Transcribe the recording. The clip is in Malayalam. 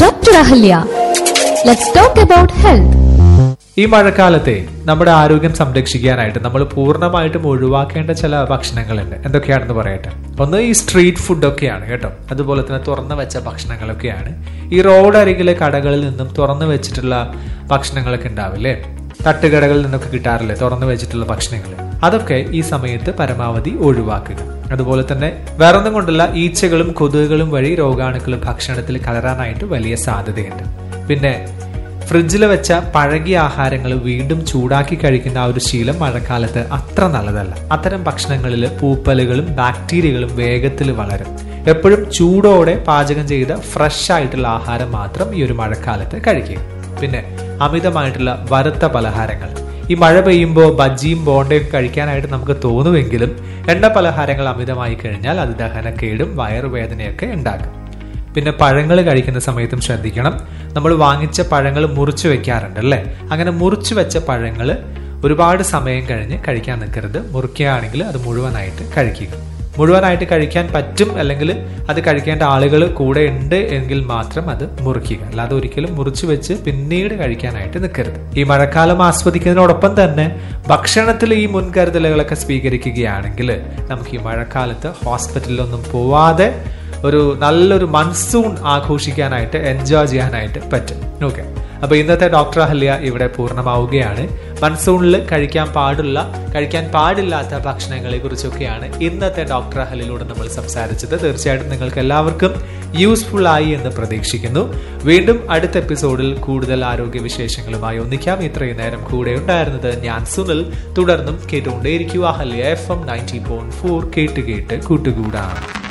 Dr. Ahalya. Let's talk about health. ഈ മഴക്കാലത്തെ നമ്മുടെ ആരോഗ്യം സംരക്ഷിക്കാനായിട്ട് നമ്മൾ പൂർണ്ണമായിട്ടും ഒഴിവാക്കേണ്ട ചില ഭക്ഷണങ്ങളുണ്ട് എന്തൊക്കെയാണെന്ന് പറയട്ടെ ഒന്ന് ഈ സ്ട്രീറ്റ് ഫുഡൊക്കെയാണ് കേട്ടോ അതുപോലെ തന്നെ തുറന്നു വെച്ച ഭക്ഷണങ്ങളൊക്കെയാണ് ഈ റോഡ് അരികിലെ കടകളിൽ നിന്നും തുറന്നു വെച്ചിട്ടുള്ള ഭക്ഷണങ്ങളൊക്കെ ഉണ്ടാവില്ലേ തട്ടുകടകളിൽ നിന്നൊക്കെ കിട്ടാറില്ലേ തുറന്നു വെച്ചിട്ടുള്ള ഭക്ഷണങ്ങൾ അതൊക്കെ ഈ സമയത്ത് പരമാവധി ഒഴിവാക്കുക അതുപോലെ തന്നെ വേറൊന്നും കൊണ്ടല്ല ഈച്ചകളും കൊതുകുകളും വഴി രോഗാണുക്കൾ ഭക്ഷണത്തിൽ കലരാനായിട്ട് വലിയ സാധ്യതയുണ്ട് പിന്നെ ഫ്രിഡ്ജിൽ വെച്ച പഴകിയ ആഹാരങ്ങൾ വീണ്ടും ചൂടാക്കി കഴിക്കുന്ന ആ ഒരു ശീലം മഴക്കാലത്ത് അത്ര നല്ലതല്ല അത്തരം ഭക്ഷണങ്ങളിൽ പൂപ്പലുകളും ബാക്ടീരിയകളും വേഗത്തിൽ വളരും എപ്പോഴും ചൂടോടെ പാചകം ചെയ്ത ഫ്രഷ് ആയിട്ടുള്ള ആഹാരം മാത്രം ഈ ഒരു മഴക്കാലത്ത് കഴിക്കുക പിന്നെ അമിതമായിട്ടുള്ള വറുത്ത പലഹാരങ്ങൾ ഈ മഴ പെയ്യുമ്പോൾ ബജ്ജിയും ബോണ്ടയും കഴിക്കാനായിട്ട് നമുക്ക് തോന്നുമെങ്കിലും എണ്ണ പലഹാരങ്ങൾ അമിതമായി കഴിഞ്ഞാൽ അത് ദഹനക്കേടും വയറുവേദനയൊക്കെ ഉണ്ടാക്കും പിന്നെ പഴങ്ങൾ കഴിക്കുന്ന സമയത്തും ശ്രദ്ധിക്കണം നമ്മൾ വാങ്ങിച്ച പഴങ്ങൾ മുറിച്ചു വെക്കാറുണ്ട് അല്ലേ അങ്ങനെ മുറിച്ചു വെച്ച പഴങ്ങൾ ഒരുപാട് സമയം കഴിഞ്ഞ് കഴിക്കാൻ നിൽക്കരുത് മുറിക്കുകയാണെങ്കിൽ അത് മുഴുവനായിട്ട് കഴിക്കുക മുഴുവനായിട്ട് കഴിക്കാൻ പറ്റും അല്ലെങ്കിൽ അത് കഴിക്കേണ്ട ആളുകൾ കൂടെ ഉണ്ട് എങ്കിൽ മാത്രം അത് മുറിക്കുക അല്ലാതെ ഒരിക്കലും മുറിച്ചു വെച്ച് പിന്നീട് കഴിക്കാനായിട്ട് നിൽക്കരുത് ഈ മഴക്കാലം ആസ്വദിക്കുന്നതിനോടൊപ്പം തന്നെ ഭക്ഷണത്തിൽ ഈ മുൻകരുതലുകളൊക്കെ സ്വീകരിക്കുകയാണെങ്കിൽ നമുക്ക് ഈ മഴക്കാലത്ത് ഹോസ്പിറ്റലിലൊന്നും പോവാതെ ഒരു നല്ലൊരു മൺസൂൺ ആഘോഷിക്കാനായിട്ട് എൻജോയ് ചെയ്യാനായിട്ട് പറ്റും ഓക്കെ അപ്പൊ ഇന്നത്തെ ഡോക്ടർ അഹല്യ ഇവിടെ പൂർണ്ണമാവുകയാണ് മൺസൂണിൽ കഴിക്കാൻ പാടുള്ള കഴിക്കാൻ പാടില്ലാത്ത ഭക്ഷണങ്ങളെ കുറിച്ചൊക്കെയാണ് ഇന്നത്തെ ഡോക്ടർ അഹലിലൂടെ നമ്മൾ സംസാരിച്ചത് തീർച്ചയായിട്ടും നിങ്ങൾക്ക് എല്ലാവർക്കും യൂസ്ഫുൾ ആയി എന്ന് പ്രതീക്ഷിക്കുന്നു വീണ്ടും അടുത്ത എപ്പിസോഡിൽ കൂടുതൽ ആരോഗ്യ വിശേഷങ്ങളുമായി ഒന്നിക്കാം ഇത്രയും നേരം കൂടെ ഉണ്ടായിരുന്നത് ഞാൻ സുനിൽ തുടർന്നും കേട്ടുകൊണ്ടേയിരിക്കുക Ahalya F M ninety point four കേട്ട് കേട്ട് കൂട്ടുകൂടാണ്